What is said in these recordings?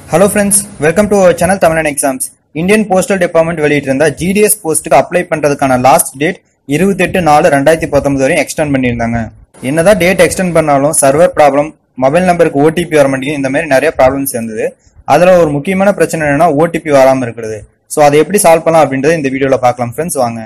hello friends welcome to our channel Tamizhan exams Indian postal department வெளியிட்டிருந்த ஜிடிஎஸ் போஸ்ட்டுக்கு apply பண்றதுக்கான லாஸ்ட் டேட் இருபத்தெட்டு நாலு ரெண்டாயிரத்தி பத்தொன்பது வரையும் எக்ஸ்டெண்ட் பண்ணியிருந்தாங்க என்னதான் டேட் எக்ஸ்டெண்ட் பண்ணாலும் சர்வர் ப்ராப்ளம் மொபைல் நம்பருக்கு ஓடிபி வர மாட்டேங்குது இந்த மாதிரி நிறைய ப்ராப்ளம்ஸ் இருந்தது அதுல ஒரு முக்கியமான பிரச்சனை என்னன்னா ஓடிபி வராம இருக்கிறது ஸோ அதை எப்படி சால்வ் பண்ணலாம் அப்படின்றத இந்த வீடியோல பார்க்கலாம் ஃப்ரெண்ட்ஸ் வாங்க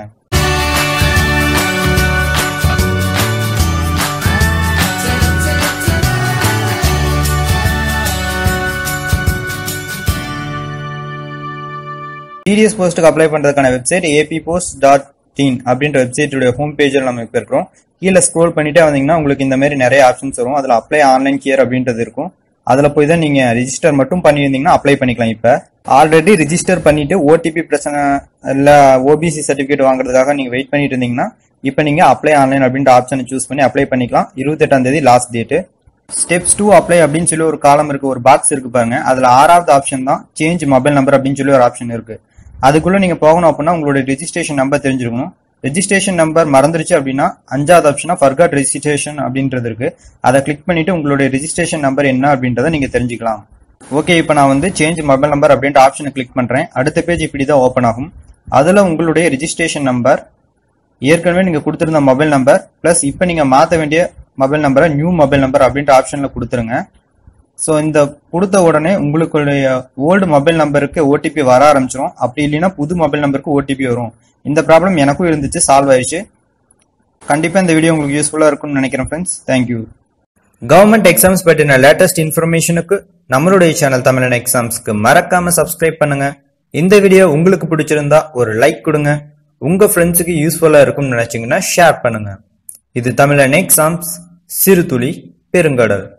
டிடிஎஸ் போஸ்ட்டுக்கு அப்ளை பண்றதுக்கான website AP post dot in அப்படின்ற வெப்சைட்டுடைய ஹோம் பேஜில் நம்ம இப்போ இருக்கிறோம் கீழே ஸ்க்ரோல் பண்ணிட்டே வந்தீங்கன்னா உங்களுக்கு இந்த மாதிரி நிறைய ஆப்ஷன்ஸ் வரும் அதில் அப்ளை ஆன்லைன் கியர் அப்படின்றது இருக்கும் அதில் போய் தான் நீங்கள் ரிஜிஸ்டர் மட்டும் பண்ணியிருந்தீங்கன்னா அப்ளை பண்ணிக்கலாம் இப்போ ஆல்ரெடி ரிஜிஸ்டர் பண்ணிட்டு ஓடிபி பிரச்சனை இல்லை ஓபிசி சர்டிஃபிகேட் வாங்குறதுக்காக நீங்கள் வெயிட் பண்ணிட்டு இருந்தீங்கன்னா இப்போ நீங்கள் அப்ளை ஆன்லைன் அப்படின்ற ஆப்ஷனை சூஸ் பண்ணி அப்ளை பண்ணிக்கலாம் இருபத்தெட்டாம் தேதி last date steps to apply அப்படின்னு சொல்லி ஒரு காலம் இருக்கு ஒரு பாக்ஸ் இருக்கு பாருங்க அதுல ஆறாவது ஆப்ஷன் தான் சேஞ்ச் மொபைல் நம்பர் அப்படின்னு சொல்லி ஒரு ஆப்ஷன் இருக்கு அதுக்குள்ள நீங்க போகணும் அப்படின்னா உங்களோட ரெஜிஸ்ட்ரேஷன் நம்பர் தெரிஞ்சிருக்கணும் ரெஜிஸ்ட்ரேஷன் நம்பர் மறந்துருச்சு அப்படின்னா அஞ்சாவது ஆப்ஷனா ஃபர்காட் ரெஜிஸ்ட்ரேஷன் அப்படின்றது இருக்கு அதை கிளிக் பண்ணிட்டு உங்களுடைய ரெஜிஸ்ட்ரேஷன் நம்பர் என்ன அப்படின்றத நீங்க தெரிஞ்சுக்கலாம் ஓகே இப்போ நான் வந்து சேஞ்ச் மொபைல் நம்பர் அப்படின்ற ஆப்ஷனை கிளிக் பண்றேன் அடுத்த பேஜ் இப்படி தான் ஓப்பன் ஆகும் அதுல உங்களுடைய ரெஜிஸ்ட்ரேஷன் நம்பர் ஏற்கனவே நீங்க கொடுத்திருந்த மொபைல் நம்பர் பிளஸ் இப்போ நீங்க மாத்த வேண்டிய மொபைல் நம்பரை நியூ மொபைல் நம்பர் அப்படின்ற ஆப்ஷன்ல கொடுத்துருங்க ஸோ இந்த கொடுத்த உடனே உங்களுடைய ஓல்டு மொபைல் நம்பருக்கு ஓடிபி வர ஆரம்பிச்சிடும் அப்படி இல்லைன்னா புது மொபைல் நம்பருக்கு ஓடிபி வரும் இந்த ப்ராப்ளம் எனக்கும் இருந்துச்சு சால்வ் ஆயிடுச்சு கண்டிப்பா இந்த வீடியோ உங்களுக்கு யூஸ்ஃபுல்லா இருக்கும்னு நினைக்கிறேன் ஃப்ரெண்ட்ஸ் தேங்க்யூ கவர்மெண்ட் எக்ஸாம்ஸ் பற்றின லேட்டஸ்ட் இன்ஃபர்மேஷனுக்கு நம்மளுடைய சேனல் தமிழன் எக்ஸாம்ஸ்க்கு மறக்காம சப்ஸ்கிரைப் பண்ணுங்க இந்த வீடியோ உங்களுக்கு பிடிச்சிருந்தா ஒரு லைக் கொடுங்க உங்க ஃப்ரெண்ட்ஸுக்கு யூஸ்ஃபுல்லா இருக்கும்னு நினைச்சீங்கன்னா ஷேர் பண்ணுங்க இது தமிழன் எக்ஸாம்ஸ் சிறுதுளி பெருங்கடல்